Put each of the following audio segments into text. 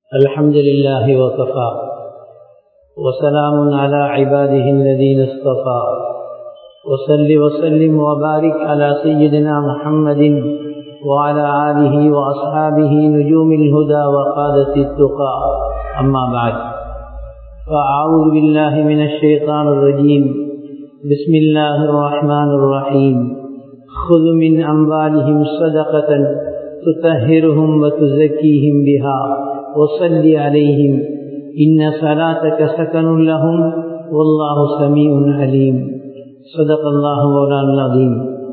الحمد لله وكفى وسلام على عباده الذين اصطفى وصل وسلم وبارك على سيدنا محمد وعلى آله وأصحابه نجوم الهدى وقادة التقى أما بعد فأعوذ بالله من الشيطان الرجيم بسم الله الرحمن الرحيم خذ من أموالهم صدقة تطهرهم وتزكيهم بها وصل عليهم إن صلاتك سكن لهم والله سميع عليم صدق الله مولانا العظيم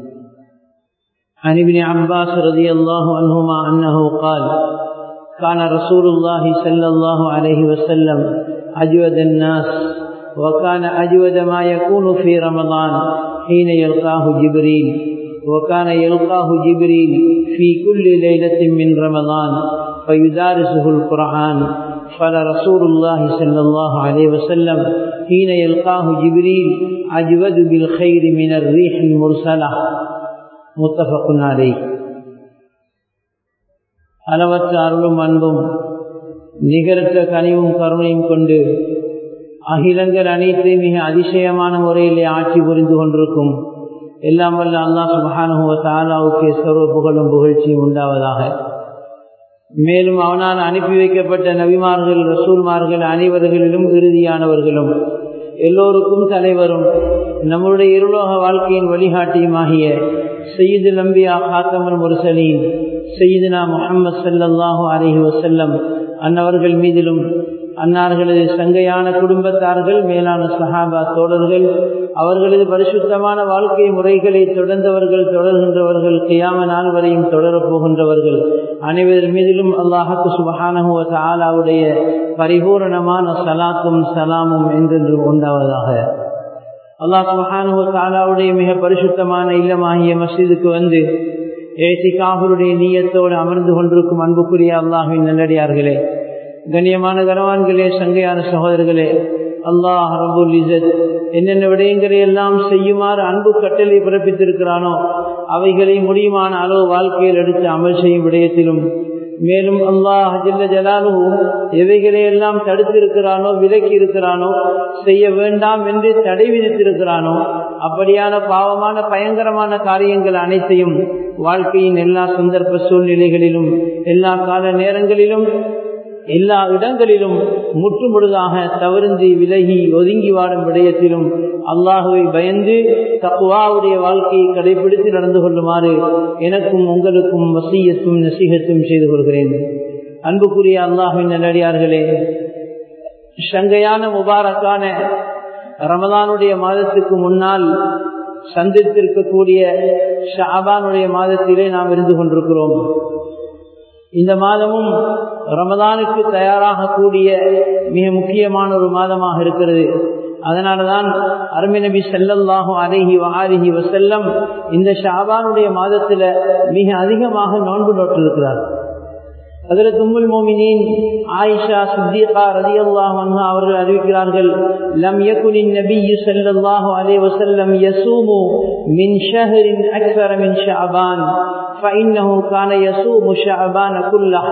عن ابن عباس رضي الله عنهما أنه قال كان رسول الله صلى الله عليه وسلم أجود الناس وكان أجود ما يكون في رمضان حين يلقاه جبريل وكان يلقاه جبريل في كل ليلة من رمضان فيدارسه القرآن قال رسول الله صلى الله عليه وسلم حين يلقاه جبريل أجود بالخير من الريح المرسلة متفق عليه அளவற்ற அருளும் அன்பும் நிகரற்ற கனிவும் கருணையும் கொண்டு அகிலங்கள் அனைத்து மிக அதிசயமான முறையிலே ஆட்சி புரிந்து கொண்டிருக்கும் எல்லாம் வல்ல அல்லா சுபஹானுவ தாலாவுக்கு சர்வ புகழும் புகழ்ச்சியும் உண்டாவதாக மேலும் அவனால் அனுப்பி வைக்கப்பட்ட நபிமார்கள் ரசூல்மார்கள் அனைவர்களிலும் இறுதியானவர்களும் எல்லோருக்கும் தலைவரும் நம்முடைய இருலோக வாழ்க்கையின் வழிகாட்டியுமாகிய சயீது நம்பியா ஹாத்தமல் முரசலீன் சயீதுனா முகமது சல்லாஹூ அலஹி வசல்லம் அன்னவர்கள் மீதிலும் அன்னார்களது சங்கையான குடும்பத்தார்கள் மேலான சஹாபா தோழர்கள் அவர்களது பரிசுத்தமான வாழ்க்கை முறைகளை தொடர்ந்தவர்கள் தொடர்கின்றவர்கள் கியாம நாள் வரையும் தொடரப் போகின்றவர்கள் அனைவர் மீதிலும் அல்லாஹத்து சுபஹானஹுவ ஆலாவுடைய பரிபூரணமான சலாத்தும் சலாமும் என்றென்று உண்டாவதாக அல்லாஹ் சுபஹானுவ தாலாவுடைய மிக பரிசுத்தமான இல்லமாகிய மஸ்ஜிதுக்கு வந்து ஏசிகாகருடைய நீயத்தோடு அமர்ந்து கொண்டிருக்கும் அன்புக்குரிய அல்லாஹின் நல்லடியார்களே கண்ணியமான கனவான்களே சங்கையான சகோதரர்களே அல்லாஹ் ரபுல் இசத் என்னென்ன விடயங்களை எல்லாம் செய்யுமாறு அன்பு கட்டளை பிறப்பித்திருக்கிறானோ அவைகளை முடியுமான அளவு வாழ்க்கையில் எடுத்து அமல் செய்யும் விடயத்திலும் மேலும் அல்லாஹ் ஜில்ல ஜலாலுவும் எவைகளை எல்லாம் தடுத்திருக்கிறானோ விலக்கி இருக்கிறானோ செய்ய வேண்டாம் என்று தடை விதித்திருக்கிறானோ அப்படியான பாவமான பயங்கரமான காரியங்கள் அனைத்தையும் வாழ்க்கையின் எல்லா சந்தர்ப்ப சூழ்நிலைகளிலும் எல்லா கால நேரங்களிலும் எல்லா இடங்களிலும் முற்றுமுழுதாக தவறுந்தி விலகி ஒதுங்கி வாடும் விடயத்திலும் அல்லாஹுவை பயந்து தக்குவாவுடைய வாழ்க்கையை கடைபிடித்து நடந்து கொள்ளுமாறு எனக்கும் உங்களுக்கும் வசியத்தும் நசீகத்தும் செய்து கொள்கிறேன் அன்புக்குரிய அல்லாஹின் நல்லடியார்களே சங்கையான முபாரக்கான ரமதானுடைய மாதத்துக்கு முன்னால் சந்தித்திருக்கக்கூடிய ஷாபானுடைய மாதத்திலே நாம் இருந்து கொண்டிருக்கிறோம் இந்த மாதமும் ரமதானுக்கு தயாராகக்கூடிய மிக முக்கியமான ஒரு மாதமாக இருக்கிறது அதனாலதான் அருமை நபி செல்லல்லாகும் அருகி ஆரிகி வசல்லம் இந்த ஷாபானுடைய மாதத்துல மிக அதிகமாக நோன்பு நோட்டிருக்கிறார் அதில் தும்முல் மோமினின் ஆயிஷா சித்திகா ரதி அல்லாஹ் அவர்கள் அறிவிக்கிறார்கள் லம் யகுனின் நபியு ஸல்லல்லாஹு அலைஹி வஸல்லம் யஸூமு மின் ஷஹரின் அக்ஸர மின் ஷஅபான் ஃபஇன்னஹு கான யஸூமு ஷஅபான குல்லஹ்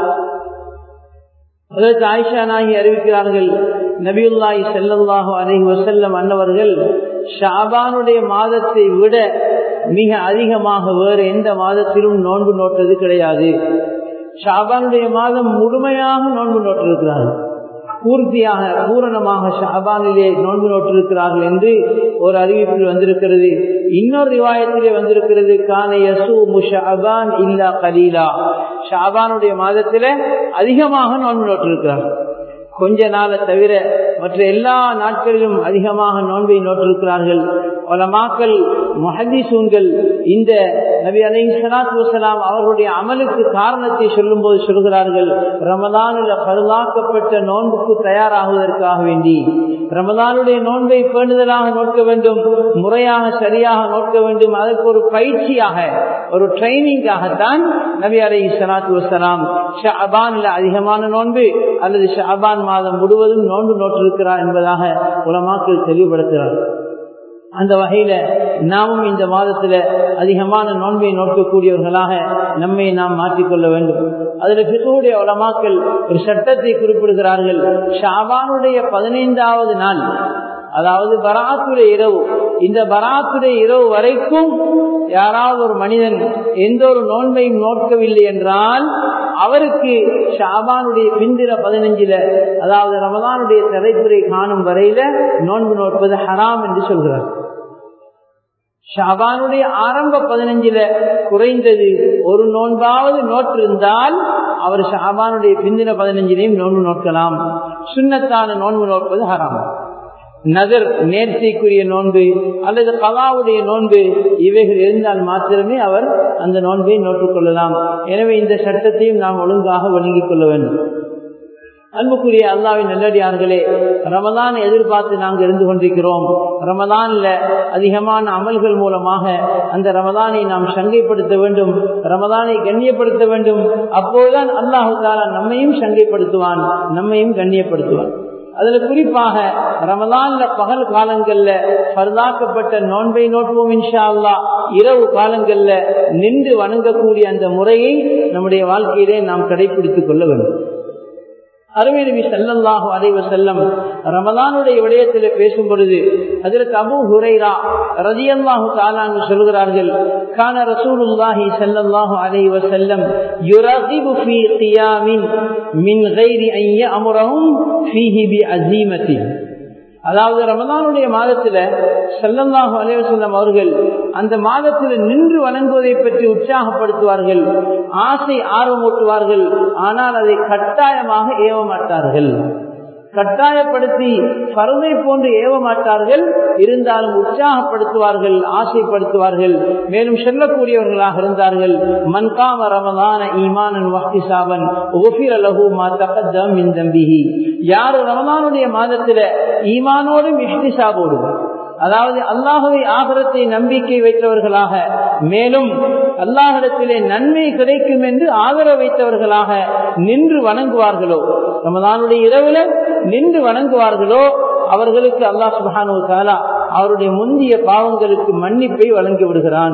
அதற்கு ஆயிஷா நாகி அறிவிக்கிறார்கள் நபியுல்லாஹி ஸல்லல்லாஹு அலைஹி வஸல்லம் அன்னவர்கள் ஷாபானுடைய மாதத்தை விட மிக அதிகமாக வேறு எந்த மாதத்திலும் நோன்பு நோட்டது கிடையாது ஷாபானுடைய மாதம் முழுமையாக நோன்பு நோட்டிருக்கிறார்கள் பூர்த்தியாக பூரணமாக ஷாபானிலே நோன்பு நோட்டிருக்கிறார்கள் என்று ஒரு அறிவிப்பில் வந்திருக்கிறது இன்னொரு ரிவாயத்திலே வந்திருக்கிறது கான யசு முஷாபான் இல்லா கலீலா ஷாபானுடைய மாதத்தில அதிகமாக நோன்பு நோட்டிருக்கிறார்கள் கொஞ்ச நாளை தவிர மற்ற எல்லா நாட்களிலும் அதிகமாக நோன்பை நோட்டிருக்கிறார்கள் பலமாக்கள் மஹதீசூன்கள் இந்த நபி அலை சலாத்து வசலாம் அவர்களுடைய அமலுக்கு காரணத்தை சொல்லும் போது சொல்கிறார்கள் ரமதானில் பருளாக்கப்பட்ட நோன்புக்கு தயாராகுவதற்காக வேண்டி ரமதானுடைய நோன்பை பேணுதலாக நோக்க வேண்டும் முறையாக சரியாக நோக்க வேண்டும் அதற்கு ஒரு பயிற்சியாக ஒரு ட்ரைனிங்காகத்தான் நபி அலை சலாத்து வசலாம் ஷாபானில் அதிகமான நோன்பு அல்லது ஷாபான் மாதம் முழுவதும் நோன்பு நோட்டிருக்கிறார் என்பதாக உலமாக்கள் தெளிவுபடுத்துகிறார் அந்த வகையில நாமும் இந்த மாதத்துல அதிகமான நோன்பை நோக்கக்கூடியவர்களாக நம்மை நாம் மாற்றிக்கொள்ள வேண்டும் அதுல பிசுடைய உலமாக்கள் ஒரு சட்டத்தை குறிப்பிடுகிறார்கள் ஷாபானுடைய பதினைந்தாவது நாள் அதாவது பராத்துடைய இரவு இந்த பராத்துடைய இரவு வரைக்கும் யாராவது ஒரு மனிதன் எந்த ஒரு நோன்பையும் நோக்கவில்லை என்றால் அவருக்கு ஷாபானுடைய பிந்திர பதினஞ்சுல அதாவது ரமதானுடைய திரைத்துறை காணும் வரையில நோன்பு நோட்பது ஹராம் என்று சொல்கிறார் ஷாபானுடைய ஆரம்ப பதினஞ்சுல குறைந்தது ஒரு நோன்பாவது நோற்றிருந்தால் அவர் ஷாபானுடைய பிந்தின பதினஞ்சிலையும் நோன்பு நோக்கலாம் சுண்ணத்தான நோன்பு நோட்பது ஹராம் நகர் நேர்த்திக்குரிய நோன்பு அல்லது கலாவுடைய நோன்பு இவைகள் இருந்தால் மாத்திரமே அவர் அந்த நோன்பை நோட்டுக் கொள்ளலாம் எனவே இந்த சட்டத்தையும் நாம் ஒழுங்காக வழங்கிக் கொள்ள வேண்டும் அன்புக்குரிய அல்லாவின் நல்லடியார்களே ரமதான் எதிர்பார்த்து நாங்கள் இருந்து கொண்டிருக்கிறோம் ரமதான்ல அதிகமான அமல்கள் மூலமாக அந்த ரமதானை நாம் சங்கைப்படுத்த வேண்டும் ரமதானை கண்ணியப்படுத்த வேண்டும் அப்போதுதான் அல்லாஹு தாலா நம்மையும் சங்கைப்படுத்துவான் நம்மையும் கண்ணியப்படுத்துவான் அதுல குறிப்பாக ரமதான்ல பகல் காலங்கள்ல பரதாக்கப்பட்ட நோன்பை நோட்போம் இன்ஷா அல்லா இரவு காலங்கள்ல நின்று வணங்கக்கூடிய அந்த முறையை நம்முடைய வாழ்க்கையிலே நாம் கடைபிடித்துக் கொள்ள வேண்டும் அருமை நபி சல்லல்லாஹு அலைவ செல்லம் ரமதானுடைய விடயத்தில் பேசும் பொழுது அதற்கு அபு ஹுரைரா ரதியல்லாஹு தாலான்னு சொல்கிறார்கள் கான ரசூலுல்லாஹி சல்லல்லாஹு அலைவ செல்லம் யுரகிபு ஃபீ கியாமின் மின் கைரி ஐய அமுரவும் ஃபீஹி பி அசீமத்தின் அதாவது ரமதானுடைய மாதத்துல செல்லல்லாஹு அலைவசல்லம் அவர்கள் அந்த மாதத்தில் நின்று வணங்குவதை பற்றி உற்சாகப்படுத்துவார்கள் ஆசை ஆர்வமூட்டுவார்கள் ஆனால் அதை கட்டாயமாக ஏவ மாட்டார்கள் கட்டாயப்படுத்தி பருதை போன்று ஏவ மாட்டார்கள் இருந்தாலும் உற்சாகப்படுத்துவார்கள் ஆசைப்படுத்துவார்கள் மேலும் செல்லக்கூடியவர்களாக இருந்தார்கள் மன்காம ரமதான ஈமானன் வஹ்தி சாபன் லகு மா தகத்தம் மின் தம்பிஹி யார் ரமதானுடைய மாதத்துல ஈமானோடும் இஷ்டிசாபோடும் அதாவது அல்லாஹுவை ஆகரத்தை நம்பிக்கை வைத்தவர்களாக மேலும் அல்லாஹிடத்திலே நன்மை கிடைக்கும் என்று ஆதரவு வைத்தவர்களாக நின்று வணங்குவார்களோ ரமதானுடைய இரவுல நின்று வணங்குவார்களோ அவர்களுக்கு அல்லாஹ் சுபானு தாலா அவருடைய முந்திய பாவங்களுக்கு மன்னிப்பை வழங்கி விடுகிறான்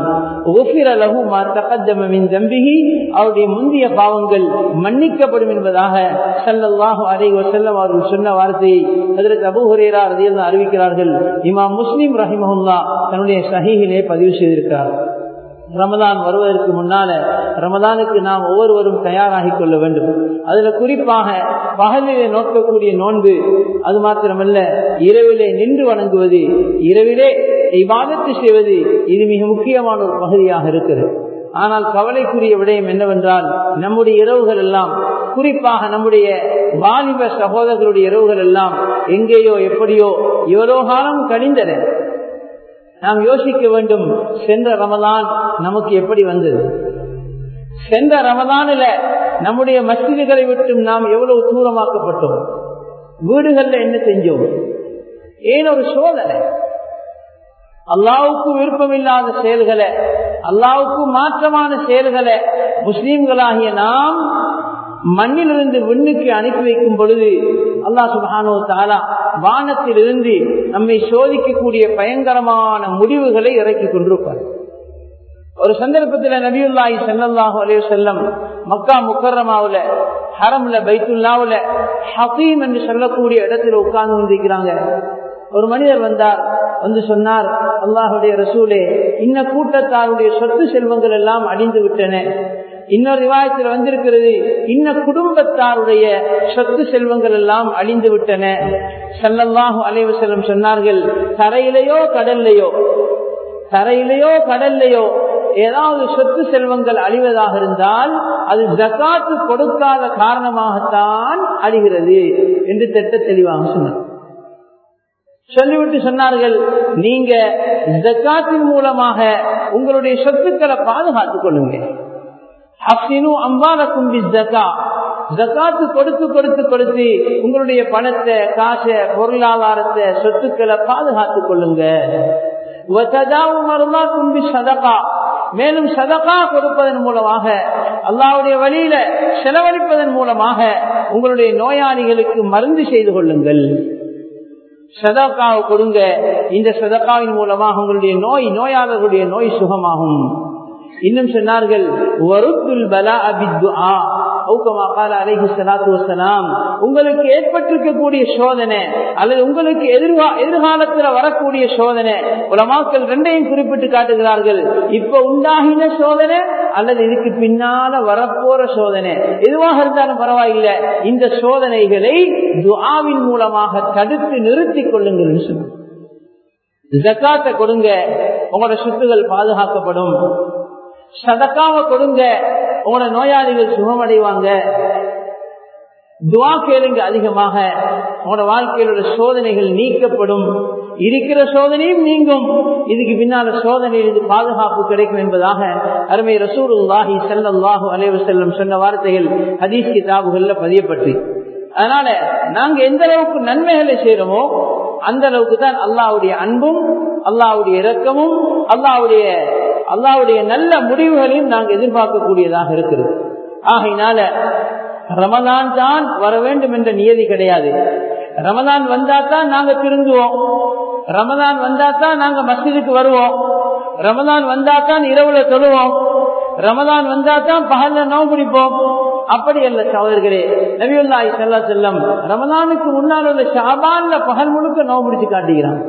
தம்பிகி அவருடைய முந்திய பாவங்கள் மன்னிக்கப்படும் என்பதாக சல்லல்லாஹு அலை வசல்லம் அவர்கள் சொன்ன வார்த்தையை அதற்கு அபுஹரேரா ரதியில் அறிவிக்கிறார்கள் இமாம் முஸ்லிம் ரஹிமஹுல்லா தன்னுடைய சஹிகிலே பதிவு செய்திருக்கிறார் ரமதான் வருவதற்கு முன்னால ரமதானுக்கு நாம் ஒவ்வொருவரும் தயாராகி கொள்ள வேண்டும் அதுல குறிப்பாக பகலிலே நோக்கக்கூடிய நோன்பு அது மாத்திரமல்ல இரவிலே நின்று வணங்குவது இரவிலே இபாதத்து செய்வது இது மிக முக்கியமான ஒரு பகுதியாக இருக்கிறது ஆனால் கவலைக்குரிய விடயம் என்னவென்றால் நம்முடைய இரவுகள் எல்லாம் குறிப்பாக நம்முடைய வாலிப சகோதரர்களுடைய இரவுகள் எல்லாம் எங்கேயோ எப்படியோ எவ்வளோ காலம் கணிந்தன நாம் யோசிக்க வேண்டும் சென்ற ரமதான் நமக்கு எப்படி வந்தது சென்ற ரமதானில நம்முடைய மசிதிகளை விட்டும் நாம் எவ்வளவு தூரமாக்கப்பட்டோம் வீடுகள்ல என்ன செஞ்சோம் ஏன் ஒரு சோதனை அல்லாவுக்கு விருப்பமில்லாத செயல்களை அல்லாவுக்கு மாற்றமான செயல்களை முஸ்லீம்களாகிய நாம் மண்ணிலிருந்து விண்ணுக்கு அனுப்பி வைக்கும் பொழுது அல்லா சுபானோ தாலா வானத்திலிருந்து நம்மை சோதிக்கக்கூடிய பயங்கரமான முடிவுகளை இறக்கி கொண்டிருப்பார் ஒரு சந்தர்ப்பத்தில் நபியுல்லாஹி செல்லல்லாஹு அலைய செல்லம் மக்கா முக்கரமாவுல ஹரம்ல பைத்துல்லாவுல ஹபீம் என்று சொல்லக்கூடிய இடத்துல உட்கார்ந்து கொண்டிருக்கிறாங்க ஒரு மனிதர் வந்தார் வந்து சொன்னார் அல்லாஹுடைய ரசூலே இன்ன கூட்டத்தாருடைய சொத்து செல்வங்கள் எல்லாம் அடிந்து விட்டன இன்னொரு விவாதத்தில் வந்திருக்கிறது இன்ன குடும்பத்தாருடைய சொத்து செல்வங்கள் எல்லாம் அழிந்து விட்டன சல்லல்லாஹு அலைவ செல்லம் சொன்னார்கள் தரையிலேயோ கடல்லையோ தரையிலேயோ கடல்லையோ ஏதாவது சொத்து செல்வங்கள் அழிவதாக இருந்தால் அது ஜக்காத்து கொடுக்காத காரணமாகத்தான் அழிகிறது என்று திட்ட தெளிவாக சொன்னார் சொல்லிவிட்டு சொன்னார்கள் நீங்க ஜக்காத்தின் மூலமாக உங்களுடைய சொத்துக்களை பாதுகாத்துக் கொள்ளுங்க அம்பாலக்கும் ஜக்காத்து கொடுத்து கொடுத்து கொடுத்து உங்களுடைய பணத்தை காசை பொருளாதாரத்தை சொத்துக்களை பாதுகாத்துக் கொள்ளுங்க மேலும் சதகா கொடுப்பதன் மூலமாக அல்லாவுடைய வழியில செலவழிப்பதன் மூலமாக உங்களுடைய நோயாளிகளுக்கு மருந்து செய்து கொள்ளுங்கள் சதக்காவை கொடுங்க இந்த சதக்காவின் மூலமாக உங்களுடைய நோய் நோயாளர்களுடைய நோய் சுகமாகும் இன்னும் சொன்னார்கள் உங்களுக்கு ஏற்பட்டிருக்கக்கூடிய சோதனை அல்லது உங்களுக்கு எதிர்கா எதிர்காலத்தில் வரக்கூடிய சோதனை உலமாக்கள் ரெண்டையும் குறிப்பிட்டு காட்டுகிறார்கள் இப்ப உண்டாகின சோதனை அல்லது இதுக்கு பின்னால வரப்போற சோதனை எதுவாக இருந்தாலும் பரவாயில்லை இந்த சோதனைகளை துஆவின் மூலமாக தடுத்து நிறுத்திக் கொள்ளுங்கள் சொன்னார் ஜக்காத்தை கொடுங்க உங்களோட சொத்துகள் பாதுகாக்கப்படும் சதக்காவை கொடுங்க உங்களோட நோயாளிகள் சுகமடைவாங்க துவா கேளுங்க அதிகமாக உங்களோட வாழ்க்கையில் உள்ள சோதனைகள் நீக்கப்படும் இருக்கிற சோதனையும் நீங்கும் இதுக்கு பின்னால சோதனையிலிருந்து பாதுகாப்பு கிடைக்கும் என்பதாக அருமை ரசூருல்லாஹி செல்லல்லாஹு அலைவு செல்லம் சொன்ன வார்த்தைகள் ஹதீஸ் கிதாபுகள்ல பதியப்பட்டு அதனால நாங்க எந்த அளவுக்கு நன்மைகளை செய்யறோமோ அந்த அளவுக்கு தான் அல்லாவுடைய அன்பும் அல்லாவுடைய இரக்கமும் அல்லாவுடைய அல்லாவுடைய நல்ல முடிவுகளையும் நாங்கள் எதிர்பார்க்கக்கூடியதாக இருக்கிறது ஆகையினால ரமதான் தான் வர வேண்டும் என்ற நியதி கிடையாது ரமதான் வந்தா தான் நாங்க திருந்துவோம் ரமதான் வந்தா தான் நாங்க மஸ்ஜிதுக்கு வருவோம் ரமதான் வந்தா தான் இரவுல தொழுவோம் ரமதான் வந்தா தான் பகல்ல நோவு பிடிப்போம் அப்படி அல்ல சகோதரர்களே நபியுல்லாய் செல்லா செல்லம் ரமதானுக்கு முன்னால் உள்ள ஷாபான்ல பகல் முழுக்க நோவு பிடிச்சு காட்டுகிறான்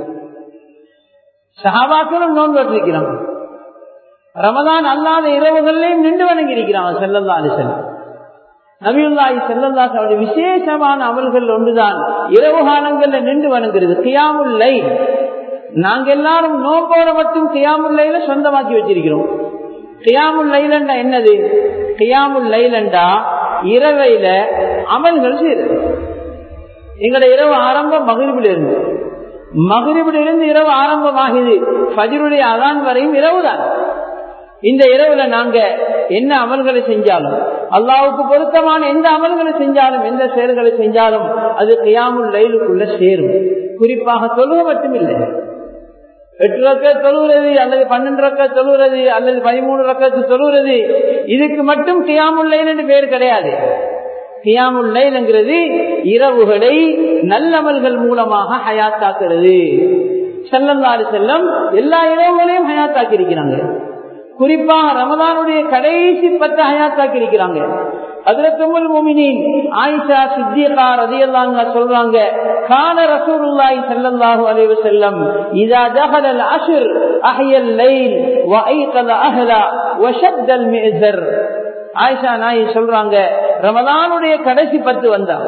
சஹாபாக்களும் நோன்பு வச்சிருக்கிறான் ரமதான் அல்லாத இரவுகள்லையும் நின்று வணங்கி இருக்கிறான் செல்லல்லா செல்லம் நபியுல்லாய் செல்லல்லாஸ் அவருடைய விசேஷமான அமல்கள் ஒன்றுதான் இரவு காலங்கள்ல நின்று வணங்குறது கியாமுல்லை நாங்க எல்லாரும் நோம்போட மட்டும் கியாமுல்லையில சொந்தமாக்கி வச்சிருக்கிறோம் கியாமுல் லைலண்டா என்னது கியாமுல் லைலண்டா இரவையில அமல்கள் செய்யறது எங்களோட இரவு ஆரம்பம் மகிழ்வில் இருந்து மகிழ்வில் இருந்து இரவு ஆரம்பமாகுது பதிலுடைய அதான் வரையும் இரவு தான் இந்த இரவுல நாங்க என்ன அமல்களை செஞ்சாலும் அல்லாவுக்கு பொருத்தமான எந்த அமல்களை செஞ்சாலும் எந்த செயல்களை செஞ்சாலும் அது கியாமுல் லைலுக்குள்ள சேரும் குறிப்பாக தொழுக மட்டும் இல்லை எட்டு ரக்க தொழுகிறது அல்லது பன்னெண்டு ரக்க தொழுகிறது அல்லது பதிமூணு ரக்கத்து தொழுகிறது இதுக்கு மட்டும் கியாமுல் லைல் என்று பேர் கிடையாது கியாமுல் லைல்ங்கிறது இரவுகளை நல்லமல்கள் மூலமாக ஹயாத்தாக்குறது செல்லந்தாறு செல்லம் எல்லா இரவுகளையும் ஹயாத்தாக்கி இருக்கிறாங்க குறிப்பாக ரமதானுடைய கடைசி பத்து ஹயாத்தாக்கி இருக்கிறாங்க அதுல தும்முல் மோமினின் ஆயிஷா சித்தியகா ரதியல்லாங்க சொல்றாங்க கான ரசூலுல்லாஹி ஸல்லல்லாஹு அலைஹி வஸல்லம் இதா தஹல அல் அஷ்ர் அஹ்ய அல் லைல் வ ஐகத அஹ்லா வ ஷத்த அல் மிஸர் ஆயிஷா நாயி சொல்றாங்க ரமதானுடைய கடைசி பத்து வந்தா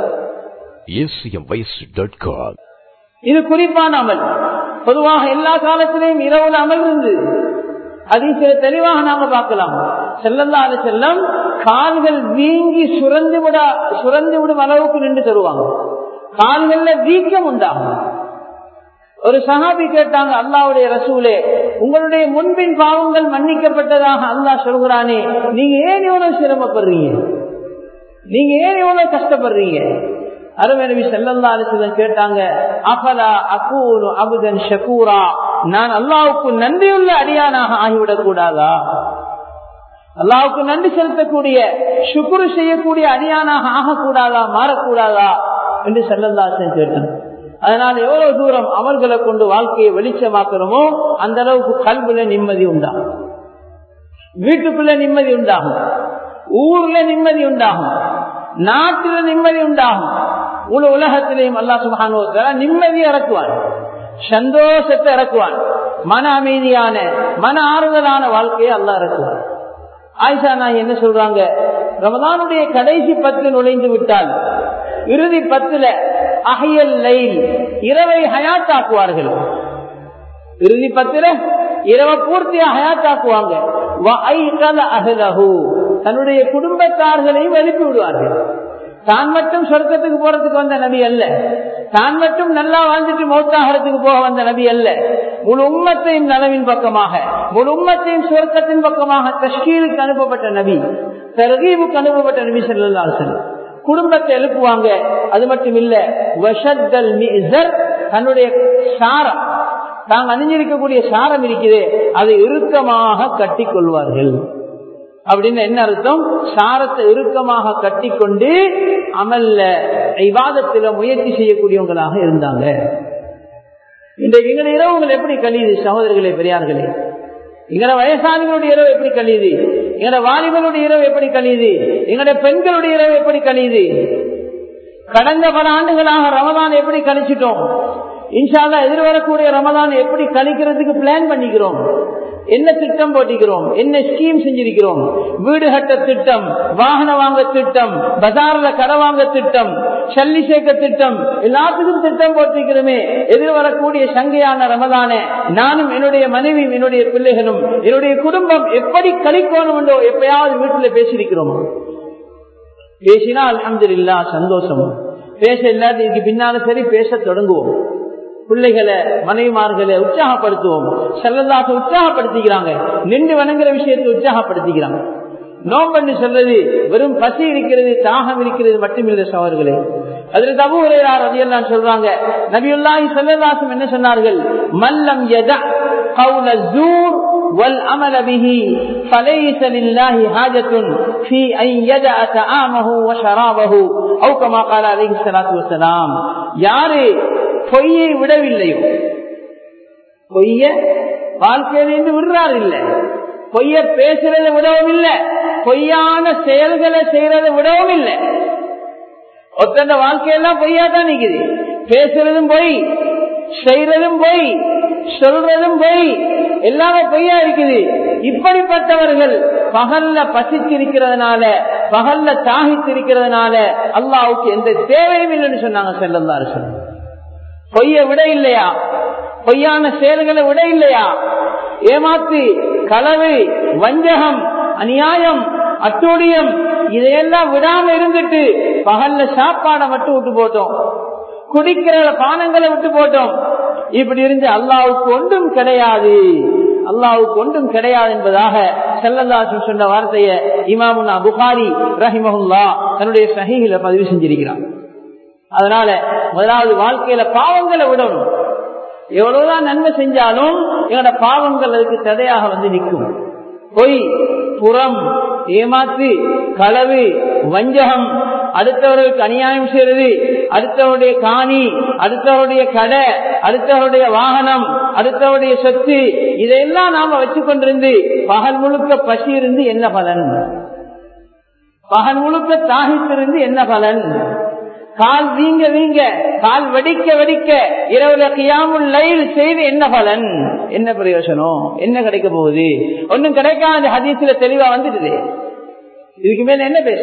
acmvoice.com இது குறிப்பான அமல் பொதுவாக எல்லா காலத்திலையும் இரவுல அமல் இருந்து அதிக தெளிவாக நாம பார்க்கலாம் செல்லல்லாத செல்லம் கால்கள் வீங்கி சுரந்து விட சுரந்து விடும் அளவுக்கு நின்று தருவாங்க கால்கள்ல வீக்கம் உண்டாகும் ஒரு சகாபி கேட்டாங்க அல்லாவுடைய ரசூலே உங்களுடைய முன்பின் பாவங்கள் மன்னிக்கப்பட்டதாக அல்லாஹ் சொல்கிறானே நீங்க ஏன் இவ்வளவு சிரமப்படுறீங்க நீங்க ஏன் இவ்வளவு கஷ்டப்படுறீங்க அருமை செல்லல்லா அலிசன் கேட்டாங்க அபலா அகூனு அபுதன் ஷகூரா நான் அல்லாவுக்கு நன்றியுள்ள அடியானாக ஆகிவிடக் கூடாதா அல்லாவுக்கு நன்றி செலுத்தக்கூடிய சுக்குரு செய்யக்கூடிய அடியானாக ஆகக்கூடாதா மாறக்கூடாதா என்று செல்லல்லாசன் கேட்டான் அதனால எவ்வளவு தூரம் அமல்களை கொண்டு வாழ்க்கையை வெளிச்சமாக்குறோமோ அந்த அளவுக்கு கல்வில நிம்மதி உண்டாகும் வீட்டுக்குள்ள நிம்மதி உண்டாகும் ஊர்ல நிம்மதி உண்டாகும் நாட்டில நிம்மதி உண்டாகும் முழு உலகத்திலையும் அல்லா சுபானுவத்தால நிம்மதி இறக்குவான் சந்தோஷத்தை இறக்குவான் மன அமைதியான மன ஆறுதலான வாழ்க்கையை அல்லா இறக்குவான் ஆயிஷா நான் என்ன சொல்றாங்க ரமதானுடைய கடைசி பத்து நுழைந்து விட்டால் இறுதி பத்துல அகையல் லைல் இரவை ஹயாத்தாக்குவார்கள் இறுதி பத்துல இரவை பூர்த்தியா ஹயாத்தாக்குவாங்க தன்னுடைய குடும்பத்தார்களையும் எழுப்பி விடுவார்கள் தான் மட்டும் சொர்க்கத்துக்கு போறதுக்கு வந்த நபி அல்ல தான் மட்டும் நல்லா வாழ்ந்துட்டு மௌத்தாகிறதுக்கு போக வந்த நபி அல்ல முழு உம்மத்தையும் நலவின் பக்கமாக முழு உம்மத்தையும் சொர்க்கத்தின் பக்கமாக தஷ்கீலுக்கு அனுப்பப்பட்ட நபி தர்கீபுக்கு அனுப்பப்பட்ட நபி செல்லாசன் குடும்பத்தை எழுப்புவாங்க அது மட்டும் இல்ல வஷத்தல் மிசர் தன்னுடைய சாரம் தாங்க அணிஞ்சிருக்கக்கூடிய சாரம் இருக்குது அதை இறுக்கமாக கட்டி கொள்வார்கள் அப்படின்னு என்ன அர்த்தம் சாரத்தை இறுக்கமாக கட்டிக்கொண்டு அமல்ல விவாதத்துல முயற்சி செய்யக்கூடியவங்களாக இருந்தாங்க இன்றைக்கு எங்களுடைய இரவுகள் எப்படி கழியுது சகோதரர்களே பெரியார்களே எங்களோட வயசானிகளுடைய இரவு எப்படி கழியுது எங்களோட வாலிபனுடைய இரவு எப்படி கழியுது எங்களுடைய பெண்களுடைய இரவு எப்படி கழியுது கடந்த பல ஆண்டுகளாக ரமதான் எப்படி கழிச்சிட்டோம் இன்ஷால்லா எதிர்வரக்கூடிய ரமதான் எப்படி கழிக்கிறதுக்கு பிளான் பண்ணிக்கிறோம் என்ன திட்டம் போட்டிக்கிறோம் என்ன ஸ்கீம் செஞ்சிருக்கிறோம் வீடு கட்ட திட்டம் வாகனம் வாங்க திட்டம் பஜார்ல கடை வாங்க திட்டம் சல்லி சேர்க்க திட்டம் எல்லாத்துக்கும் திட்டம் போட்டிருக்கிறோமே எதிர்வரக்கூடிய சங்கையான ரமதான நானும் என்னுடைய மனைவியும் என்னுடைய பிள்ளைகளும் என்னுடைய குடும்பம் எப்படி கழிக்கணும் என்றோ எப்பயாவது வீட்டுல பேசியிருக்கிறோம் பேசினா அலமதுல்லா சந்தோஷம் பேச இல்லாததுக்கு பின்னால சரி பேச தொடங்குவோம் பிள்ளைகளை மனைவிமார்களை உற்சாகப்படுத்துவோம் செல்லதாக உற்சாகப்படுத்திக்கிறாங்க நின்று வணங்குற விஷயத்தை உற்சாகப்படுத்திக்கிறாங்க நோம்பண்ணு சொல்றது வெறும் பசி இருக்கிறது தாகம் இருக்கிறது மட்டுமில்லை சவர்களே அதுல தபு உரையார் அதையெல்லாம் சொல்றாங்க நபியுல்லாஹி செல்லதாசம் என்ன சொன்னார்கள் மல்லம் எத قول الزور والعمل به فليس لله حاجة في أن يدع طعامه وشرابه أو كما قال عليه الصلاة والسلام யாரு பொய்யை விடவில்லையோ பொய்ய வாழ்க்கையிலிருந்து விடுறாரு இல்ல பொய்ய பேசுறதை விடவும் இல்லை பொய்யான செயல்களை செய்யறதை விடவும் இல்லை ஒத்தந்த வாழ்க்கையெல்லாம் பொய்யா தான் நிக்குது பேசுறதும் பொய் செய்யறதும் பொய் சொல்றதும் பொய் எல்லாமே பொய்யா இருக்குது இப்படிப்பட்டவர்கள் பகல்ல பசித்திருக்கிறதுனால பகல்ல தாகித்திருக்கிறதுனால அல்லாவுக்கு எந்த தேவையும் இல்லைன்னு சொன்னாங்க செல்லந்தாரு சொன்னாங்க பொய்ய விட இல்லையா பொய்யான செயல்களை விட இல்லையா ஏமாத்து களவு வஞ்சகம் அநியாயம் அட்டூழியம் இதையெல்லாம் விடாம இருந்துட்டு பகல்ல சாப்பாடை மட்டும் விட்டு போட்டோம் குடிக்கிற பானங்களை விட்டு போட்டோம் இப்படி இருந்து அல்லாவுக்கு ஒன்றும் கிடையாது அல்லாவுக்கு ஒன்றும் கிடையாது என்பதாக செல்லதாசன் சொன்ன வார்த்தையை இமாமுனா புகாரி ரஹிமஹுல்லா தன்னுடைய சகிகளை பதிவு செஞ்சிருக்கிறான் அதனால முதலாவது வாழ்க்கையில பாவங்களை விடணும் எவ்வளவுதான் நன்மை செஞ்சாலும் எங்களோட பாவங்கள் அதுக்கு தடையாக வந்து நிற்கும் பொய் புறம் ஏமாத்து களவு வஞ்சகம் அடுத்தவர்களுக்கு அநியாயம் செய்வது அடுத்தவருடைய காணி அடுத்தவருடைய கடை அடுத்தவருடைய வாகனம் அடுத்தவருடைய சொத்து இதையெல்லாம் நாம வச்சு கொண்டிருந்து பகல் முழுக்க பசி இருந்து என்ன பலன் பகல் முழுக்க தாகித்திருந்து என்ன பலன் கால் வீங்க வீங்க கால் வெடிக்க வெடிக்க இரவுல கியாமுல் லைல் செய்து என்ன பலன் என்ன பிரயோசனம் என்ன கிடைக்க போகுது ஒன்னும் கிடைக்காத ஹதீஸ்ல தெளிவா வந்துடுது இதுக்கு மேல என்ன பேச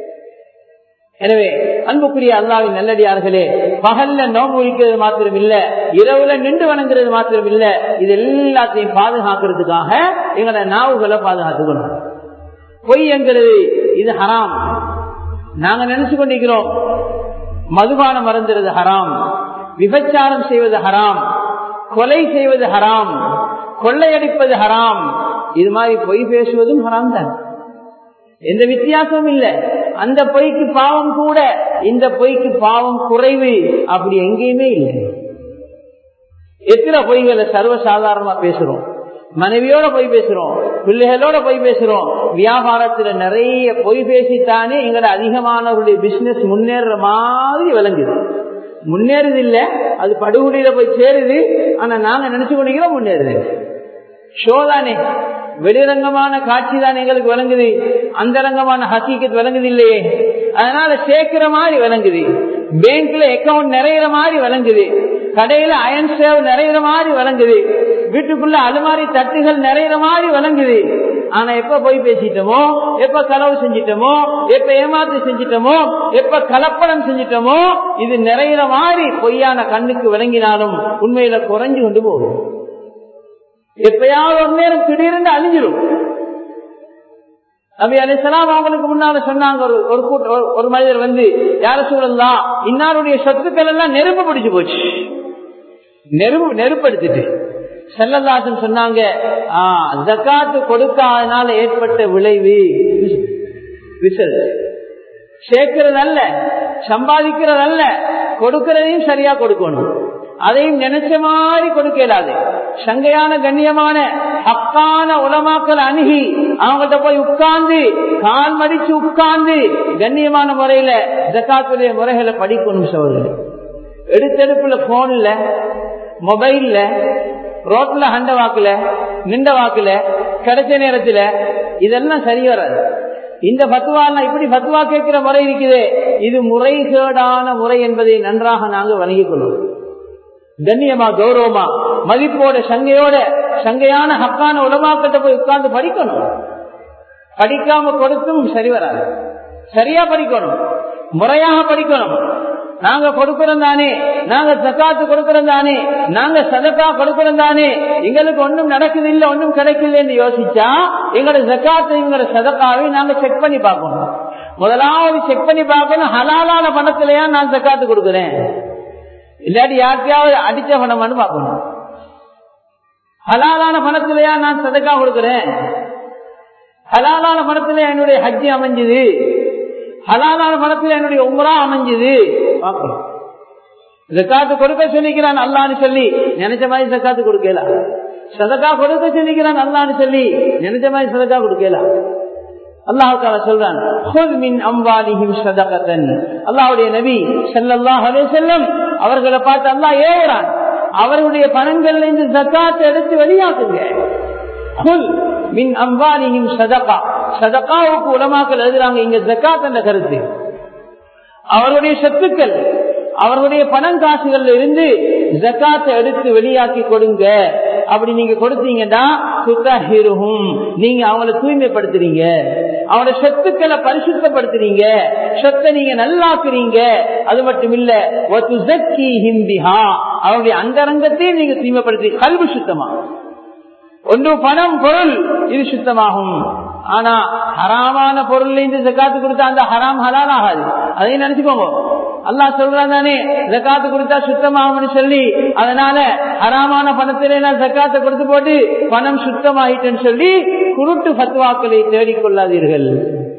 எனவே அன்புக்குரிய அல்லாவின் நல்லடியார்களே பகல்ல நோம்பு வைக்கிறது மாத்திரம் இல்ல இரவுல நின்று வணங்குறது மாத்திரம் இல்ல இது எல்லாத்தையும் பாதுகாக்கிறதுக்காக எங்களோட நாவுகளை பாதுகாத்துக்கணும் பொய் என்கிறது இது ஹராம் நாங்க நினைச்சு கொண்டிருக்கிறோம் மதுபானம் மறந்துறது ஹராம் விபச்சாரம் செய்வது ஹராம் கொலை செய்வது ஹராம் கொள்ளையடிப்பது ஹராம் இது மாதிரி பொய் பேசுவதும் ஹராம் தான் எந்த வித்தியாசமும் இல்ல அந்த பொய்க்கு பாவம் கூட இந்த பொய்க்கு பாவம் குறைவு அப்படி எங்கேயுமே இல்லை எத்தனை பொய்களை சர்வசாதாரணமா பேசுறோம் மனைவியோட பொய் பேசுறோம் பிள்ளைகளோட பொய் பேசுறோம் வியாபாரத்துல நிறைய பொய் பேசித்தானே எங்களோட அதிகமானவருடைய பிசினஸ் முன்னேற மாதிரி விளங்குது முன்னேறுது இல்ல அது படுகொலியில போய் சேருது ஆனா நாங்க நினைச்சு கொண்டிருக்கிறோம் முன்னேறுது ஷோ தானே வெளிரங்கமான காட்சி தான் எங்களுக்கு விளங்குது அந்த ரங்கமான ஹக்கீக்கத் விளங்குது இல்லையே அதனால சேர்க்கிற மாதிரி விளங்குது பேங்க்ல அக்கௌண்ட் நிறைய மாதிரி விளங்குது கடையில அயன் சேவ் நிறைய மாதிரி விளங்குது வீட்டுக்குள்ள அலுமாரி தட்டுகள் நிறைய மாதிரி விளங்குது ஆனா எப்ப போய் பேசிட்டோமோ எப்ப களவு செஞ்சிட்டோமோ எப்ப ஏமாத்து செஞ்சிட்டோமோ எப்ப கலப்படம் செஞ்சிட்டோமோ இது நிறைய மாதிரி பொய்யான கண்ணுக்கு விளங்கினாலும் உண்மையில குறைஞ்சு கொண்டு போகும் எப்பயாவது ஒரு நேரம் திடீர்னு அழிஞ்சிடும் நபி அலிசலாம் அவங்களுக்கு முன்னால சொன்னாங்க ஒரு ஒரு கூட்ட ஒரு மனிதர் வந்து யார சூழல்லாம் இன்னாருடைய சொத்துக்கள் எல்லாம் நெருப்பு பிடிச்சு போச்சு நெருப்பு நெருப்படுத்திட்டு செல்லதாசன் சொன்னாங்க ஜக்காத்து கொடுக்காதனால ஏற்பட்ட விளைவு விசல் சேர்க்கிறது அல்ல சம்பாதிக்கிறது அல்ல கொடுக்கிறதையும் சரியா கொடுக்கணும் அதையும் நினைச்ச மாதிரி கொடுக்க இயலாது சங்கையான கண்ணியமான ஹக்கான உலமாக்கள் அணுகி அவங்கள்ட்ட போய் உட்கார்ந்து கால் மடிச்சு உட்கார்ந்து கண்ணியமான முறையில ஜக்காத்துடைய முறைகளை படிக்கணும் சோதனை எடுத்தெடுப்புல போன் இல்ல மொபைல்ல ரோட்ல ஹண்ட வாக்குல நின்ற வாக்குல கிடைச்ச நேரத்துல இதெல்லாம் சரி வராது இந்த பத்துவா இப்படி பத்துவா கேட்கிற முறை இருக்குது இது முறைகேடான முறை என்பதை நன்றாக நாங்க வணங்கிக் கொள்வோம் கண்ணியமா கௌரவமா மதிப்போட சங்கையோட சங்கையான ஹக்கான உலமாக்கிட்ட போய் உட்கார்ந்து படிக்கணும் படிக்காம கொடுத்தும் சரி வராது சரியா படிக்கணும் முறையாக படிக்கணும் நாங்க கொடுக்கிறோம் தானே நாங்க சக்காத்து கொடுக்கிறோம் தானே நாங்க சதக்கா கொடுக்கிறோம் தானே எங்களுக்கு ஒன்றும் நடக்குது இல்ல ஒன்றும் கிடைக்கலன்னு யோசிச்சா எங்களோட ஜக்காத்து எங்களோட சதக்காவை நாங்க செக் பண்ணி பார்க்கணும் முதலாவது செக் பண்ணி பார்க்கணும் ஹலாலான பணத்திலயா நான் சக்காத்து கொடுக்கிறேன் இல்லாட்டி யாருக்கையாவது அடிச்ச பணமானு பார்க்கணும் ஹலாலான பணத்திலயா நான் சதக்கா கொடுக்கிறேன் ஹலாலான பணத்துல என்னுடைய ஹஜ்ஜி அமைஞ்சது ஹலாலான பணத்துல என்னுடைய உமரா அமைஞ்சது பார்க்கணும் ஜக்காத்து கொடுக்க சொல்லிக்கிறான் அல்லான்னு சொல்லி நினைச்ச மாதிரி ஜக்காத்து கொடுக்கல சதக்கா கொடுக்க சொல்லிக்கிறான் அல்லான்னு சொல்லி நினைச்ச மாதிரி சதக்கா கொடுக்கல அல்லாஹால சொல்றான் அல்லாவுடைய நபி செல்லல்லாஹ் செல்லம் அவர்களை பார்த்து அல்லா ஏவுறான் அவர்களுடைய பணங்கள்ல இருந்து ஜக்காத்தை எடுத்து வெளியாக்குங்க மின் அம்பானியும் சதகா சதகாவுக்கு உலமாக்கள் எழுதுறாங்க இங்க ஜக்காத் என்ற கருத்து அவருடைய சொத்துக்கள் அவர்களுடைய பணம் காசுகள்ல இருந்து ஜக்காத்தை எடுத்து வெளியாக்கி கொடுங்க அப்படி நீங்க கொடுத்தீங்கன்னா சுத்தஹிருஹும் நீங்க அவங்கள தூய்மைப்படுத்துறீங்க அவனோட சொத்துக்களை பரிசுத்தப்படுத்துறீங்க சொத்தை நீங்க நல்லாக்குறீங்க அது மட்டும் இல்ல அவருடைய அந்தரங்கத்தையும் நீங்க தூய்மைப்படுத்தி கல்வி சுத்தமா ஒன்று பணம் பொருள் இது சுத்தமாகும் ஆனா ஹராமான பொருள் இருந்து ஜக்காத்து கொடுத்தா அந்த ஹராம் ஹலால் ஆகாது அதையும் நினைச்சுக்கோங்க அல்லா சொல்றான் தானே ஜக்காத்து கொடுத்தா சுத்தமாகும்னு சொல்லி அதனால ஹராமான பணத்திலே நான் ஜக்காத்தை கொடுத்து போட்டு பணம் சுத்தமாயிட்டேன்னு சொல்லி குருட்டு பத்துவாக்களை தேடிக்கொள்ளாதீர்கள்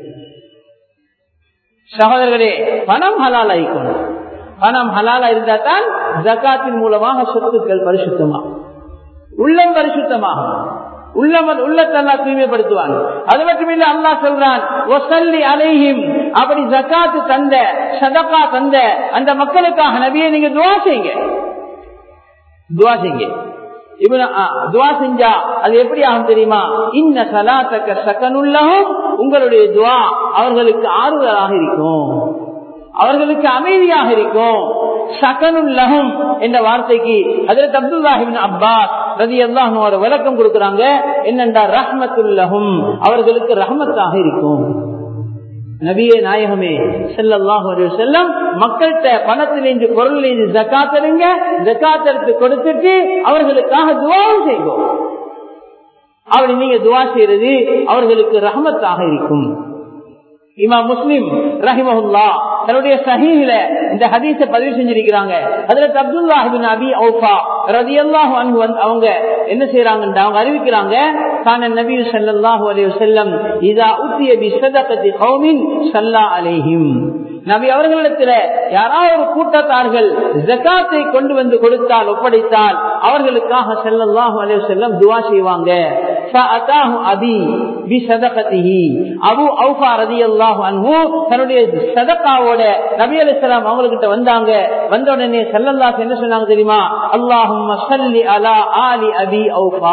சகோதரர்களே பணம் ஹலால் ஆயிக்கணும் பணம் ஹலாலா இருந்தா தான் ஜக்காத்தின் மூலமாக சொத்துக்கள் பரிசுத்தமாகும் உள்ளம் பரிசுத்தமாகும் உள்ளம் உள்ளத்தெல்லாம் தூய்மைப்படுத்துவான் அது மட்டும் இல்ல அல்லா சொல்றான் அலைஹிம் அப்படி ஜக்காத்து தந்த சதக்கா தந்த அந்த மக்களுக்காக நபியை நீங்க துவா செய்யுங்க துவா செய்யுங்க இவன துவா செஞ்சா அது எப்படி ஆகும் தெரியுமா இன்ன சலாத்தக்க சக்கனுள்ளகும் உங்களுடைய துவா அவர்களுக்கு ஆறுதலாக இருக்கும் அவர்களுக்கு அமைதியாக இருக்கும் சகனுல்லகம் என்ற வார்த்தைக்கு அதில் அப்துல்லாஹிபின் அப்பாஸ் ரதி அல்லாஹ் ஒரு விளக்கம் கொடுக்கிறாங்க என்னென்றா ரஹ்மத்துல்லகும் அவர்களுக்கு ரஹமத்தாக இருக்கும் நபியே நாயகமே செல்லல்லாஹ் செல்லம் மக்கள்கிட்ட பணத்திலிருந்து பொருளிலிருந்து ஜக்காத் எடுங்க ஜக்காத் எடுத்து கொடுத்துட்டு அவர்களுக்காக துவாவும் செய்வோம் அப்படி நீங்க துவா செய்யறது அவர்களுக்கு ரஹமத்தாக இருக்கும் இமா முஸ்லிம் ரஹிமஹுல்லா தன்னுடைய சஹீல இந்த ஹதீஸ பதிவு செஞ்சிருக்கிறாங்க அதுல அப்துல்லாஹிபின் அபி ஔஃபா ரதியல்லாஹு அன்ஹு அவங்க என்ன செய்யறாங்கன்னு அவங்க அறிவிக்கிறாங்க கான நபி ஸல்லல்லாஹு அலைஹி வஸல்லம் இதா உத்திய பி ஸதகத்தி கௌமின் ஸல்லா அலைஹிம் நபி அவர்களிடத்துல யாராவது ஒரு கூட்டத்தார்கள் ஜக்காத்தை கொண்டு வந்து கொடுத்தால் ஒப்படைத்தால் அவர்களுக்காக செல்லல்லாஹு அலைஹி வஸல்லம் துஆ செய்வாங்க அபி பி சதகத்திஹி அபு ஔஃபா ரலியல்லாஹு அன்ஹு தன்னுடைய சதகாவோட நபி அலைஹிஸ்ஸலாம் அவங்க கிட்ட வந்தாங்க வந்த உடனே ஸல்லல்லாஹு என்ன சொன்னாங்க தெரியுமா அல்லாஹும்ம ஸல்லி அலா ஆலி அபி ஔஃபா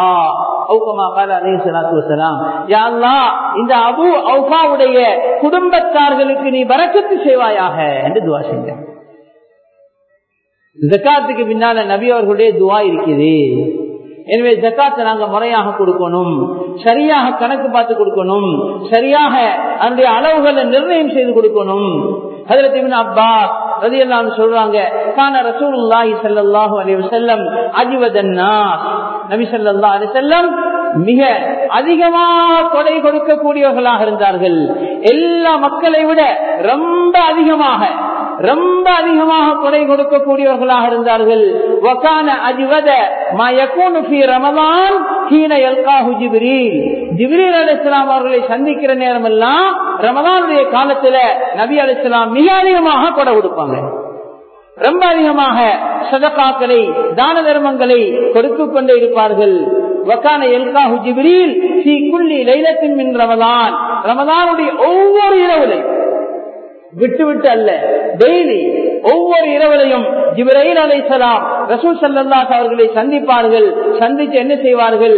இந்த அபு ஔஃபாவுடைய குடும்பத்தார்களுக்கு நீ வரக்கத்து செய்வாயாக என்று துவா செஞ்ச ஜக்காத்துக்கு பின்னால நபி அவர்களுடைய துவா இருக்குது எனவே ஜக்காத்தை நாங்க முறையாக கொடுக்கணும் சரியாக கணக்கு பார்த்து கொடுக்கணும் சரியாக அதனுடைய அளவுகளை நிர்ணயம் செய்து கொடுக்கணும் அப்பாஸ் ரதியெல்லாம் சொல்றாங்க கான ரசூலுல்லாஹி ஸல்லல்லாஹு அலைஹி வஸல்லம் அஜ்வதன்னா நபி ஸல்லல்லாஹு அலைஹி வஸல்லம் மிக அதிகமாக கொடை கொடுக்கக்கூடியவர்களாக இருந்தார்கள் எல்லா மக்களை விட ரொம்ப அதிகமாக ரொம்ப அதிகமாக கொடை கொடுக்கக்கூடியவர்களாக இருந்தார்கள் வகான அஜ்வத மா யகூனு ஃபீ ரமலான் ஹீன யல்காஹு ஜிப்ரீல் ஜிப்ரீல் அலைஹிஸ்ஸலாம் அவர்களை சந்திக்கிற நேரம் எல்லாம் ரமலானுடைய காலத்துல நபி அலைஹிஸ்ஸலாம் மிக அதிகமாக கொடை கொடுப்பாங்க ரொம்ப அதிகமாக சதகாக்களை தான தர்மங்களை கொடுத்து கொண்டே இருப்பார்கள் வக்கான எல்காஹு ஜிப்ரீல் ஸ்ரீ குள்ளி லைலத்தின் மின் ரமதான் ரமதானுடைய ஒவ்வொரு இரவுலையும் விட்டு விட்டு அல்ல டெய்லி ஒவ்வொரு இரவிலையும் ஜிப்ரைல் அலைசலாம் ரசூல் சல்லாஸ் அவர்களை சந்திப்பார்கள் சந்தித்து என்ன செய்வார்கள்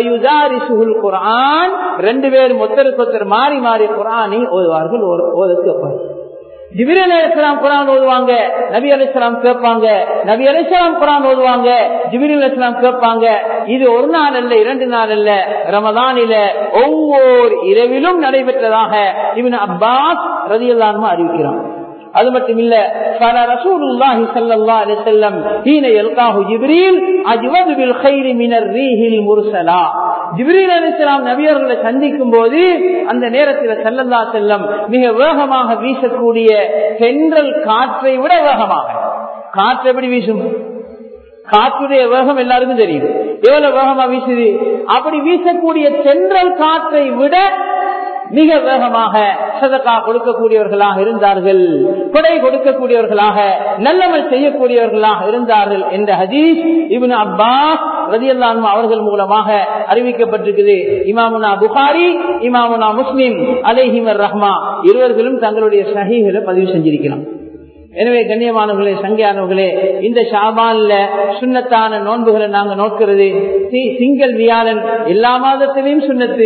குரான் ரெண்டு பேரும் ஒத்தருக்கு ஒருத்தர் மாறி மாறி குரானை ஓதுவார்கள் ஓதற்கு வைப்பார்கள் ஜிபிரல் அலிஸ்லாம் குரான் ஓதுவாங்க நபி அலிஸ்லாம் கேட்பாங்க நபி அலிஸ்லாம் குரான் ஓதுவாங்க ஜிபிரில் அலிஸ்லாம் கேட்பாங்க இது ஒரு நாள் அல்ல இரண்டு நாள் அல்ல ரமதானில ஒவ்வொரு இரவிலும் நடைபெற்றதாக இவன் அப்பாஸ் ரதியல்லான்னு அறிவிக்கிறான் அது மட்டும் இல்ல பல ரசூலுல்லாஹி ஸல்லல்லாஹு அலைஹி வஸல்லம் ஹீன யல்காஹு ஜிப்ரீல் அஜ்வது பில் கைரி மினர் ரீஹில் முர்சலா ஜிப்ரீல் அலைஹிஸ்ஸலாம் நபியர்களை சந்திக்கும் போது அந்த நேரத்தில் ஸல்லல்லாஹு அலைஹி வஸல்லம் மிக வேகமாக வீசக்கூடிய தென்றல் காற்றை விட வேகமாக காற்று எப்படி வீசும் காற்றுடைய வேகம் எல்லாருக்கும் தெரியும் எவ்வளவு வேகமா வீசுது அப்படி வீசக்கூடிய தென்றல் காற்றை விட மிக வேகமாக சதக்கா கொடுக்கக்கூடியவர்களாக இருந்தார்கள் கொடை கொடுக்கக்கூடியவர்களாக நல்லமல் செய்யக்கூடியவர்களாக இருந்தார்கள் என்ற ஹதீஸ் இவன் அப்பாஸ் ரதியல்லான் அவர்கள் மூலமாக அறிவிக்கப்பட்டிருக்குது இமாமுனா புகாரி இமாமுனா முஸ்லிம் அலேஹிமர் ரஹ்மா இருவர்களும் தங்களுடைய சகிகளை பதிவு செஞ்சிருக்கிறான் எனவே கண்ணியமானவர்களே சங்கையானவர்களே இந்த ஷாபான்ல சுண்ணத்தான நோன்புகளை நாங்க நோக்கிறது திங்கள் வியாழன் எல்லா மாதத்திலையும் சுண்ணத்து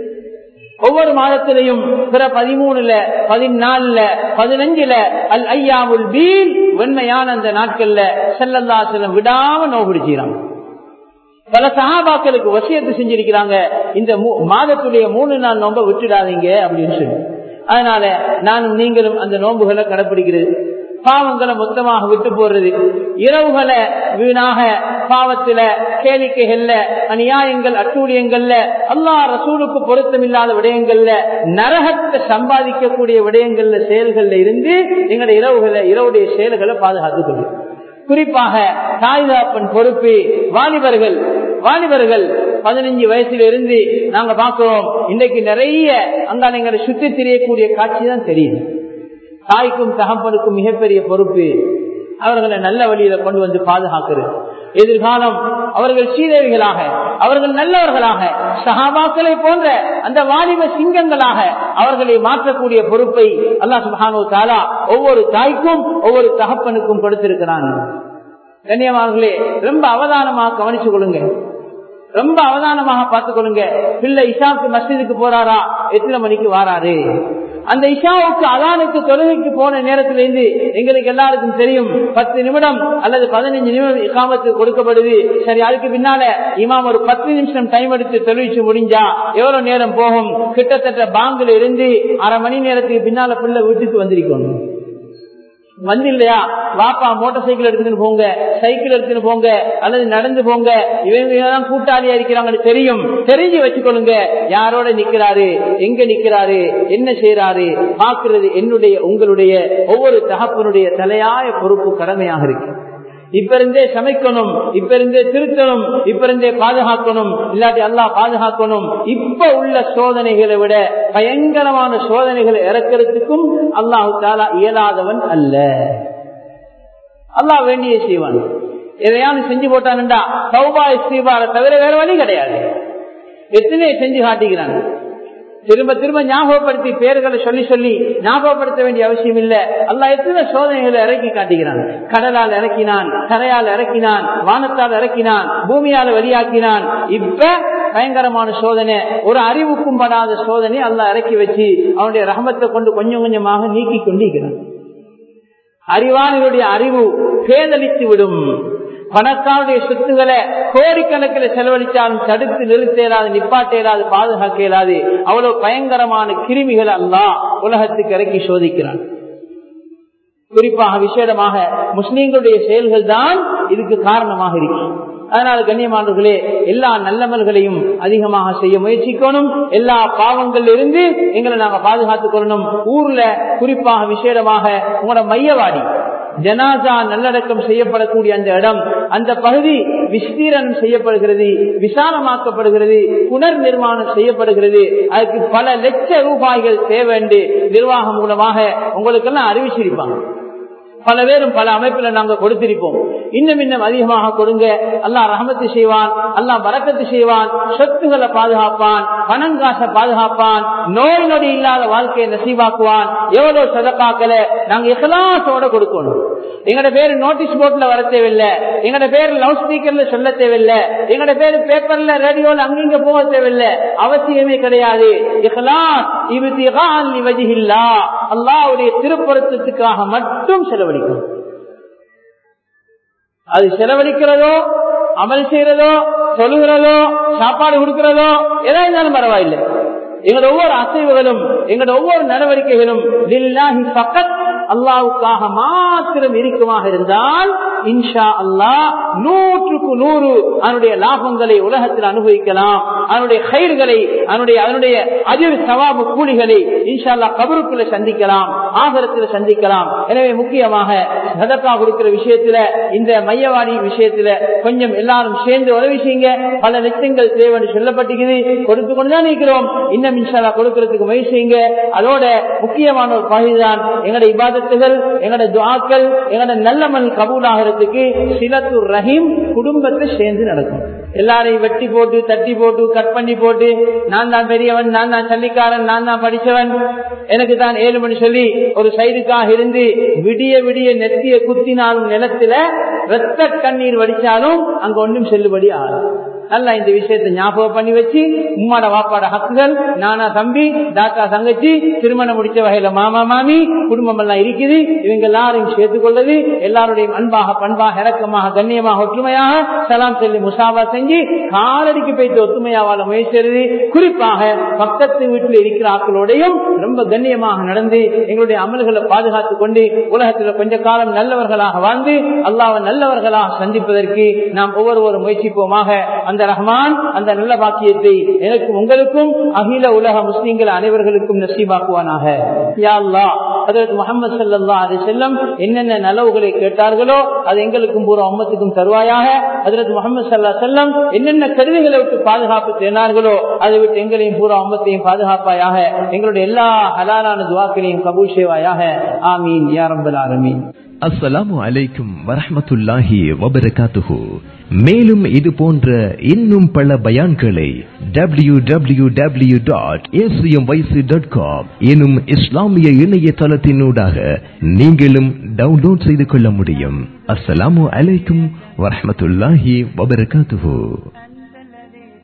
ஒவ்வொரு மாதத்திலையும் பிற பதிமூணுல பதினாலுல பதினஞ்சுல அல் ஐயாவுல் பீல் வெண்மையான அந்த நாட்கள்ல செல்லல்லா செல்லம் விடாம நோபிடிச்சாங்க பல சகாபாக்களுக்கு வசியத்து செஞ்சிருக்கிறாங்க இந்த மாதத்துடைய மூணு நாள் நோம்ப விட்டுடாதீங்க அப்படின்னு சொல்லி அதனால நானும் நீங்களும் அந்த நோன்புகளை கடைபிடிக்கிறது பாவங்களை மொத்தமாக விட்டு போடுறது இரவுகளை வீணாக பாவத்தில கேளிக்கைகள்ல அநியாயங்கள் அட்டூழியங்கள்ல அல்லா ரசூலுக்கு பொருத்தமில்லாத விடயங்கள்ல நரகத்தை சம்பாதிக்கக்கூடிய விடயங்கள்ல செயல்கள்ல இருந்து எங்களுடைய இரவுகளை இரவுடைய செயல்களை பாதுகாத்துக் கொள்ளும் குறிப்பாக தாய்தாப்பன் பொறுப்பு வாலிபர்கள் வாலிபர்கள் பதினஞ்சு வயசுல இருந்து நாங்க பாக்குறோம் இன்னைக்கு நிறைய அங்காளங்களை சுத்தி தெரியக்கூடிய காட்சி தான் தெரியுது தாய்க்கும் தகப்பனுக்கும் மிகப்பெரிய பொறுப்பு அவர்களை நல்ல வழியில கொண்டு வந்து பாதுகாக்கிறது எதிர்காலம் அவர்கள் சீதேவிகளாக அவர்கள் நல்லவர்களாக சகாபாக்களை போன்ற அந்த வாலிப சிங்கங்களாக அவர்களை மாற்றக்கூடிய பொறுப்பை அல்லா சுபானோ தாலா ஒவ்வொரு தாய்க்கும் ஒவ்வொரு தகப்பனுக்கும் கொடுத்திருக்கிறான் கண்ணியமானவர்களே ரொம்ப அவதானமாக கவனிச்சு கொள்ளுங்க ரொம்ப அவதானமாக பார்த்துக் கொள்ளுங்க பிள்ளை இஷாவுக்கு மஸ்ஜிதுக்கு போறாரா எத்தனை மணிக்கு வாராரு அந்த இஷாவுக்கு அதானுக்கு தொழுகைக்கு போன நேரத்துல இருந்து எங்களுக்கு எல்லாருக்கும் தெரியும் பத்து நிமிடம் அல்லது பதினஞ்சு நிமிடம் இக்காமத்து கொடுக்கப்படுது சரி அதுக்கு பின்னால இமாம் ஒரு பத்து நிமிஷம் டைம் எடுத்து தொழிற்சி முடிஞ்சா எவ்வளவு நேரம் போகும் கிட்டத்தட்ட பாங்குல இருந்து அரை மணி நேரத்துக்கு பின்னால பிள்ளை வீட்டுக்கு வந்திருக்கணும் வந்து இல்லையா வாப்பா மோட்டார் சைக்கிள் எடுத்துட்டு போங்க சைக்கிள் எடுத்துட்டு போங்க அல்லது நடந்து போங்க இவங்க கூட்டாளியா இருக்கிறாங்கன்னு தெரியும் தெரிஞ்சு வச்சுக்கொள்ளுங்க யாரோட நிக்கிறாரு எங்க நிக்கிறாரு என்ன செய்யறாரு பாக்குறது என்னுடைய உங்களுடைய ஒவ்வொரு தகப்பனுடைய தலையாய பொறுப்பு கடமையாக இருக்கு இப்ப இருந்தே சமைக்கணும் இப்ப இருந்தே திருத்தணும் இப்ப இருந்தே பாதுகாக்கணும் இல்லாட்டி எல்லாம் பாதுகாக்கணும் இப்ப உள்ள சோதனைகளை விட பயங்கரமான சோதனைகளை இறக்கிறதுக்கும் அல்லாஹு தாலா இயலாதவன் அல்ல அல்லாஹ் வேண்டிய செய்வான் எதையாவது செஞ்சு போட்டான்டா சௌபா ஸ்ரீபார தவிர வேற வழி கிடையாது எத்தனை செஞ்சு காட்டுகிறான் திரும்ப திரும்ப ஞாபகப்படுத்தி பேர்களை சொல்லி சொல்லி ஞாபகப்படுத்த வேண்டிய அவசியம் இல்ல அல்ல எத்தனை சோதனைகளை இறக்கி காட்டுகிறான் கடலால் இறக்கினான் கரையால் இறக்கினான் வானத்தால் இறக்கினான் பூமியால் வெளியாக்கினான் இப்ப பயங்கரமான சோதனை ஒரு அறிவுக்கும் படாத சோதனை அல்ல இறக்கி வச்சு அவனுடைய ரகமத்தை கொண்டு கொஞ்சம் கொஞ்சமாக நீக்கி கொண்டிருக்கிறான் அறிவாளிகளுடைய அறிவு பேதளித்து விடும் பணக்காருடைய சொத்துக்களை கோடிக்கணக்கில் செலவழித்தாலும் தடுத்து நிறுத்த இயலாது நிப்பாட்ட இயலாது பாதுகாக்க இயலாது அவ்வளவு பயங்கரமான கிருமிகள் அல்லா உலகத்துக்கு இறக்கி சோதிக்கிறான் குறிப்பாக விசேடமாக முஸ்லீம்களுடைய செயல்கள் தான் இதுக்கு காரணமாக இருக்கு அதனால கண்ணியமானவர்களே எல்லா நல்லமல்களையும் அதிகமாக செய்ய முயற்சிக்கணும் எல்லா பாவங்கள்ல இருந்து எங்களை நாங்க பாதுகாத்துக் கொள்ளணும் ஊர்ல குறிப்பாக விசேடமாக உங்களோட மையவாடி ஜனாசா நல்லடக்கம் செய்யப்படக்கூடிய அந்த இடம் அந்த பகுதி விஸ்தீரணம் செய்யப்படுகிறது விசாலமாக்கப்படுகிறது புனர் நிர்மாணம் செய்யப்படுகிறது அதுக்கு பல லட்ச ரூபாய்கள் தேவை நிர்வாகம் மூலமாக உங்களுக்கெல்லாம் அறிவிச்சிருப்பாங்க பல பேரும் பல அமைப்புல நாங்க கொடுத்திருப்போம் இன்னும் இன்னும் அதிகமாக கொடுங்க அல்லாஹ் ரஹமத்து செய்வான் அல்லாஹ் பறக்கத்து செய்வான் சொத்துக்களை பாதுகாப்பான் பணம் காசை பாதுகாப்பான் நோய் நொடி இல்லாத வாழ்க்கையை நசீவாக்குவான் எவ்வளவு சதக்காக்கல நாங்க எக்கலாசோட கொடுக்கணும் எங்கட பேரு நோட்டீஸ் போர்ட்ல வர தேவையில்லை எங்கட பேரு லவுட் ஸ்பீக்கர்ல சொல்ல தேவையில்லை எங்கட பேரு பேப்பர்ல ரேடியோல அங்கிங்க போக தேவையில்லை அவசியமே கிடையாது அல்லாவுடைய திருப்பொருத்தத்துக்காக மட்டும் செலவழிக்கும் அது செலவழிக்கிறதோ அமல் செய்யறதோ சொல்லுகிறதோ சாப்பாடு கொடுக்கிறதோ எதா இருந்தாலும் பரவாயில்லை எங்களோட ஒவ்வொரு அசைவுகளும் எங்களோட ஒவ்வொரு நடவடிக்கைகளும் அல்லாவுக்காக மாத்திரம் இருக்குமாக இருந்தால் இன்ஷா அல்லாஹ் நூற்றுக்கு நூறு அதனுடைய லாபங்களை உலகத்தில் அனுபவிக்கலாம் அதனுடைய கயிர்களை அதனுடைய அதனுடைய அதிர் சவாபு கூலிகளை இன்ஷா அல்லா கபருக்குள்ள சந்திக்கலாம் ஆகரத்தில் சந்திக்கலாம் எனவே முக்கியமாக சதக்கா கொடுக்கிற விஷயத்துல இந்த மையவாடி விஷயத்துல கொஞ்சம் எல்லாரும் சேர்ந்து உதவி செய்யுங்க பல லட்சங்கள் தேவைன்னு சொல்லப்பட்டிருக்குது கொடுத்து கொண்டுதான் இருக்கிறோம் இன்னும் இன்ஷால்லா கொடுக்கறதுக்கு முயற்சி செய்யுங்க அதோட முக்கியமான ஒரு பகுதிதான் எங்களுடைய இபாதத்துகள் எங்களுடைய துவாக்கள் எங்களுடைய நல்ல மண் கபூல் ஆகிறதுக்கு சிலத்து ரஹீம் குடும்பத்தை சேர்ந்து நடக்கும் எல்லாரையும் வெட்டி போட்டு தட்டி போட்டு கட் பண்ணி போட்டு நான் தான் பெரியவன் நான் தான் சல்லிக்காரன் நான் தான் படிச்சவன் எனக்கு தான் ஏழு மணி சொல்லி ஒரு சைடுக்காக இருந்து விடிய விடிய நெத்திய குத்தினாலும் நிலத்துல ரத்த கண்ணீர் வடிச்சாலும் அங்க ஒன்றும் செல்லுபடி ஆகும் நல்லா இந்த விஷயத்தை ஞாபகம் பண்ணி வச்சு உம்மாட வாப்பாட ஹக்குகள் நானா தம்பி தாத்தா தங்கச்சி திருமணம் முடிச்ச வகையில மாமா மாமி குடும்பம் எல்லாம் இருக்குது இவங்க எல்லாரையும் சேர்த்துக் கொள்வது எல்லாருடைய அன்பாக பண்பாக இறக்கமாக கண்ணியமாக ஒற்றுமையாக சலாம் சொல்லி முசாபா செஞ்சு காலடிக்கு போய்த்து ஒத்துமையா வாழ முயற்சி குறிப்பாக பக்கத்து வீட்டில் இருக்கிற ஆக்களோடையும் ரொம்ப கண்ணியமாக நடந்து எங்களுடைய அமல்களை பாதுகாத்துக் கொண்டு உலகத்தில் கொஞ்ச காலம் நல்லவர்களாக வாழ்ந்து அல்லாவை நல்லவர்களாக சந்திப்பதற்கு நாம் ஒவ்வொருவரும் முயற்சிப்போமாக அந்த ரஹ்மான் அந்த நல்ல பாக்கியத்தை எனக்கும் உங்களுக்கும் அகில உலக முஸ்லீம்கள் அனைவர்களுக்கும் நசீபாக்குவானாக யா அல்லாஹ் அதற்கு முகமது சல்லா அதை செல்லம் என்னென்ன நலவுகளை கேட்டார்களோ அது எங்களுக்கும் பூரா அம்மத்துக்கும் தருவாயாக அதற்கு முகமது சல்லா செல்லம் என்னென்ன கருவிகளை விட்டு பாதுகாப்பு தேனார்களோ அதை விட்டு எங்களையும் பூரா அம்மத்தையும் பாதுகாப்பாயாக எங்களுடைய எல்லா ஹலாலான துவாக்களையும் கபூல் செய்வாயாக ஆமீன் யாரம்பல் ஆரமீன் அஸ்ஸலாமு அலைக்கும் வரஹமத்துல்லாஹி வபரகாத்துஹு மேலும் இது போன்ற இன்னும் பல பயான்களை W W W dot ACM YC dot com எனும் இஸ்லாமிய இணையதளத்தினூடாக நீங்களும் டவுன்லோட் செய்து கொள்ள முடியும் அஸ்ஸலாமு அலைக்கும் வரஹமத்துல்லாஹி வபரகாத்துஹு